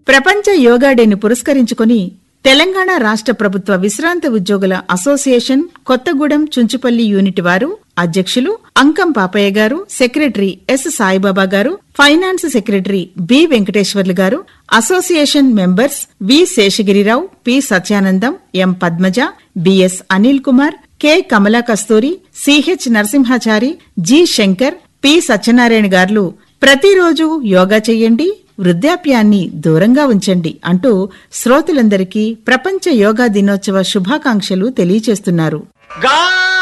ప్రపంచ యోగా డేని పురస్కరించుకుని తెలంగాణ రాష్ట్ర ప్రభుత్వ విశ్రాంత ఉద్యోగుల అసోసియేషన్ కొత్తగూడెం చుంచుపల్లి యూనిట్ వారు అధ్యక్షులు అంకం పాపయ్య గారు సెక్రటరీ ఎస్ సాయిబాబా గారు finance secretary B Venkateswarlu garu association members V Seshagirirao P Satyanandam M Padmaja B S Anil Kumar K Kamala Kasturi C H Narasimhachari G Shankar P Satyanarayana garu ప్రతిరోజు యోగా చెయ్యండి వృద్ధాప్యాన్ని దూరంగా ఉంచండి అంటూ శ్రోతలందరికీ ప్రపంచ యోగా దినోత్సవ శుభాకాంక్షలు తెలియచేస్తున్నారు గా